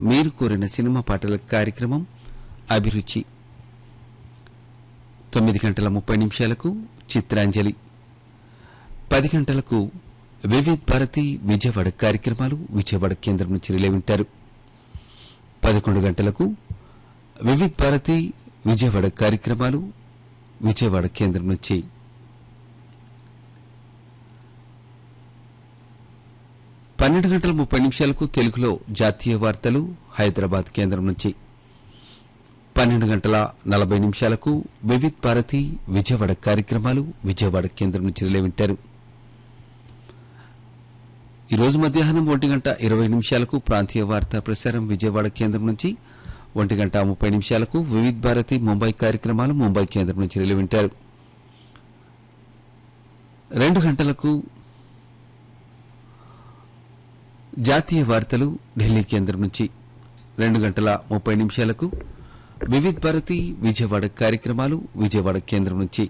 మీరు కోరిన సినిమా పాటల కార్యక్రమం అభిరుచి తొమ్మిది గంటల ముప్పై నిమిషాలకు చిత్రాంజలి పది గంటలకు వివిధ్ భారతి విజయవాడ కార్యక్రమాలు విజయవాడ కేంద్రం నుంచి రిలే వింటారు పదకొండు గంటలకు వివిధ్ భారతి విజయవాడ కార్యక్రమాలు విజయవాడ కేంద్రం నుంచి పన్నెండు గంటల ముప్పై నిమిషాలకు తెలుగులో జాతీయ వార్తలు హైదరాబాద్ కేంద్రం నుంచి పన్నెండు గంటల నలభై నిమిషాలకు వివిధ్ భారతి విజయవాడ కార్యక్రమాలు విజయవాడ కేంద్రం నుంచి రిలే వింటారు ఈ రోజు మధ్యాహ్నం ఒంటి గంట ఇరవై నిమిషాలకు ప్రాంతీయ వార్తా ప్రసారం విజయవాడ కేంద్రం నుంచి ఒంటి గంట ముప్పై నిమిషాలకు వివిధ్ భారతి ముంబై కార్యక్రమాలు ముంబై కేంద్రం నుంచి రిలే వింటారు రెండు గంటలకు జాతీయ వార్తలు ఢిల్లీ కేంద్రం నుంచి రెండు గంటల ముప్పై నిమిషాలకు వివిధ్ భారతి విజయవాడ కార్యక్రమాలు విజయవాడ కేంద్రం నుంచి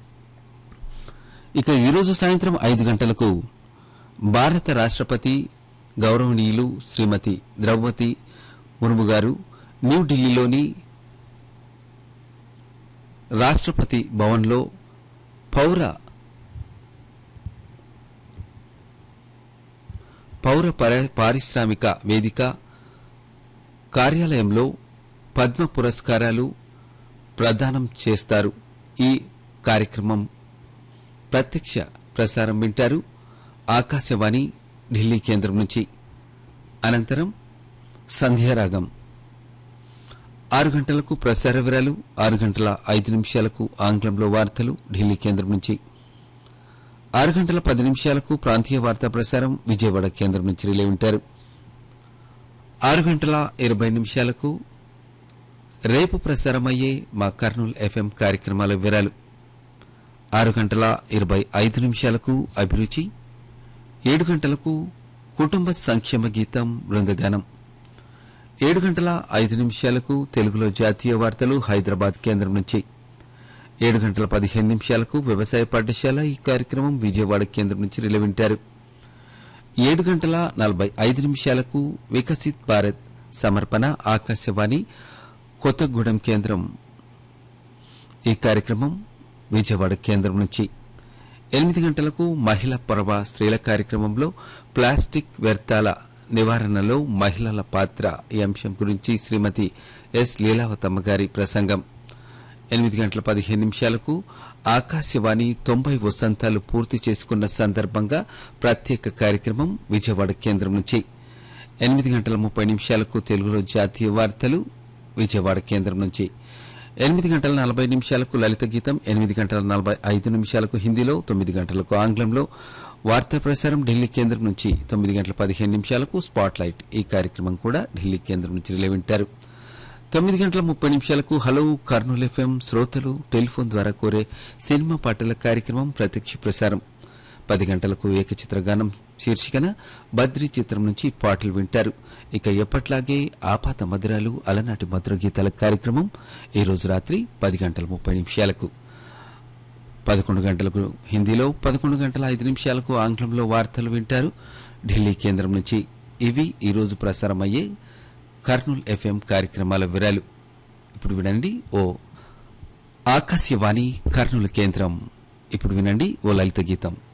ఇక ఈరోజు సాయంత్రం ఐదు గంటలకు భారత రాష్ట్రపతి గౌరవనీయులు శ్రీమతి ద్రౌపది ముర్ము గారు న్యూఢిల్లీలోని రాష్ట్రపతి భవన్లో పౌర పౌర పర- పారిశ్రామిక వేదిక కార్యాలయంలో పద్మ పురస్కారాలు ప్రదానం చేస్తారు ఈ కార్యక్రమం ప్రత్యక్ష ప్రసారం వింటారు ఆకాశవాణి ఢిల్లీ కేంద్రం నుంచి అనంతరం సంధ్యారాగం ఆరు గంటలకు ప్రసార వివరాలు ఆరు గంటల ఐదు నిమిషాలకు ఆంగ్లంలో వార్తలు ఢిల్లీ కేంద్రం నుంచి ఆరు గంటల పది నిమిషాలకు ప్రాంతీయ వార్తా ప్రసారం విజయవాడ కేంద్రం నుంచి రిలే ఉంటారు ఆరు గంటల ఇరవై నిమిషాలకు రేపు ప్రసారమయ్యే మా కర్నూలు ఎఫ్ఎం కార్యక్రమాల వివరాలు ఆరు గంటల ఇరవై ఐదు నిమిషాలకు అభిరుచి ఏడు గంటలకు కుటుంబ సంక్షేమ గీతం బృందగానం ఏడు గంటల ఐదు నిమిషాలకు తెలుగులో జాతీయ వార్తలు హైదరాబాద్ కేంద్రం నుంచి ఏడు గంటల పదిహేను నిమిషాలకు వ్యవసాయ పాఠశాల ఈ కార్యక్రమం విజయవాడ కేంద్రం నుంచి రిలే వింటారు ఏడు గంటల నలభై ఐదు నిమిషాలకు వికసిత్ భారత్ సమర్పణ ఆకాశవాణి కొత్తగూడెం కేంద్రం ఈ కార్యక్రమం విజయవాడ కేంద్రం నుంచి ఎనిమిది గంటలకు మహిళా పర్వ స్త్రీల కార్యక్రమంలో ప్లాస్టిక్ వ్యర్థాల నివారణలో మహిళల పాత్ర ఈ అంశం గురించి శ్రీమతి ఎస్ లీలావతమ్మ గారి ప్రసంగం ఎనిమిది గంటల పదిహేను నిమిషాలకు ఆకాశవాణి తొంభై వసంతాలు పూర్తి చేసుకున్న సందర్భంగా ప్రత్యేక కార్యక్రమం విజయవాడ కేంద్రం నుంచి ఎనిమిది గంటల ముప్పై నిమిషాలకు తెలుగులో జాతీయ వార్తలు విజయవాడ కేంద్రం నుంచి ఎనిమిది గంటల నలభై నిమిషాలకు లలిత గీతం ఎనిమిది గంటల నలభై ఐదు నిమిషాలకు హిందీలో తొమ్మిది గంటలకు ఆంగ్లంలో వార్తా ప్రసారం ఢిల్లీ కేంద్రం నుంచి తొమ్మిది గంటల పదిహేను నిమిషాలకు స్పాట్ లైట్ ఈ కార్యక్రమం కూడా ఢిల్లీ కేంద్రం నుంచి రిలే వింటారు తొమ్మిది గంటల ముప్పై నిమిషాలకు హలో కర్నూలు ఎఫ్ఎం శ్రోతలు టెలిఫోన్ ద్వారా కోరే సినిమా పాటల కార్యక్రమం ప్రత్యక్ష ప్రసారం పది గంటలకు ఏకచిత్రగానం శీర్షికన బద్రి చిత్రం నుంచి పాటలు వింటారు ఇక ఎప్పట్లాగే ఆపాత మధురాలు అలనాటి మధుర గీతాల కార్యక్రమం ఈ రోజు రాత్రి పది గంటల ముప్పై నిమిషాలకు పదకొండు గంటలకు హిందీలో పదకొండు గంటల ఐదు నిమిషాలకు ఆంగ్లంలో వార్తలు వింటారు ఢిల్లీ కేంద్రం నుంచి ఇవి ఈ రోజు ప్రసారమయ్యే కర్నూల్ ఎఫ్ఎం కార్యక్రమాల వివరాలు ఇప్పుడు వినండి ఓ ఆకాశవాణి కర్నూలు కేంద్రం ఇప్పుడు వినండి ఓ లలిత గీతం